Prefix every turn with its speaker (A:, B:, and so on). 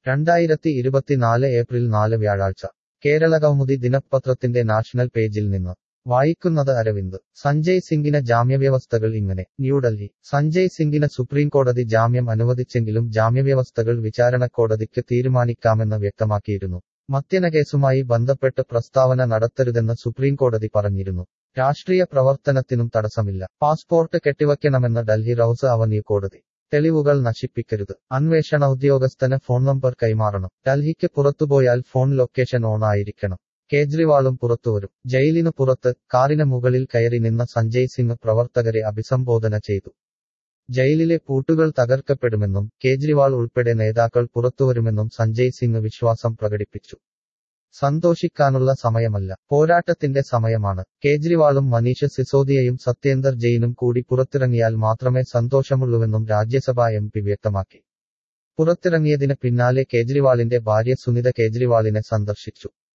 A: രണ്ടായിരത്തി ഇരുപത്തിനാല് ഏപ്രിൽ നാല് വ്യാഴാഴ്ച കേരളകൗമുദി ദിനപത്രത്തിന്റെ നാഷണൽ പേജിൽ നിന്ന് വായിക്കുന്നത് അരവിന്ദ് സഞ്ജയ് സിംഗിന് ജാമ്യവ്യവസ്ഥകൾ ഇങ്ങനെ ന്യൂഡൽഹി സഞ്ജയ് സിംഗിന് സുപ്രീംകോടതി ജാമ്യം അനുവദിച്ചെങ്കിലും ജാമ്യവ്യവസ്ഥകൾ വിചാരണക്കോടതിക്ക് തീരുമാനിക്കാമെന്ന് വ്യക്തമാക്കിയിരുന്നു മദ്യന കേസുമായി ബന്ധപ്പെട്ട് പ്രസ്താവന നടത്തരുതെന്ന് സുപ്രീംകോടതി പറഞ്ഞിരുന്നു രാഷ്ട്രീയ പ്രവർത്തനത്തിനും തടസ്സമില്ല പാസ്പോർട്ട് കെട്ടിവയ്ക്കണമെന്ന് ഡൽഹി റൌസ് അവന്യൂ കോടതി തെളിവുകൾ നശിപ്പിക്കരുത് അന്വേഷണ ഉദ്യോഗസ്ഥന് ഫോൺ നമ്പർ കൈമാറണം ഡൽഹിക്ക് പുറത്തുപോയാൽ ഫോൺ ലൊക്കേഷൻ ഓൺ ആയിരിക്കണം കേജ്രിവാളും പുറത്തുവരും ജയിലിനു പുറത്ത് കാറിന് മുകളിൽ കയറി നിന്ന സഞ്ജയ് സിംഗ് പ്രവർത്തകരെ അഭിസംബോധന ചെയ്തു ജയിലിലെ പൂട്ടുകൾ തകർക്കപ്പെടുമെന്നും കേജ്രിവാൾ ഉൾപ്പെടെ നേതാക്കൾ പുറത്തുവരുമെന്നും സഞ്ജയ് സിംഗ് വിശ്വാസം പ്രകടിപ്പിച്ചു സന്തോഷിക്കാനുള്ള സമയമല്ല പോരാട്ടത്തിന്റെ സമയമാണ് കേജ്രിവാളും മനീഷ് സിസോദിയയും സത്യേന്ദർ ജെയിനും കൂടി പുറത്തിറങ്ങിയാൽ മാത്രമേ സന്തോഷമുള്ളൂവെന്നും രാജ്യസഭാ എം പി വ്യക്തമാക്കി പുറത്തിറങ്ങിയതിന് പിന്നാലെ കേജ്രിവാളിന്റെ ഭാര്യ സുനിത കേജ്രിവാളിനെ സന്ദർശിച്ചു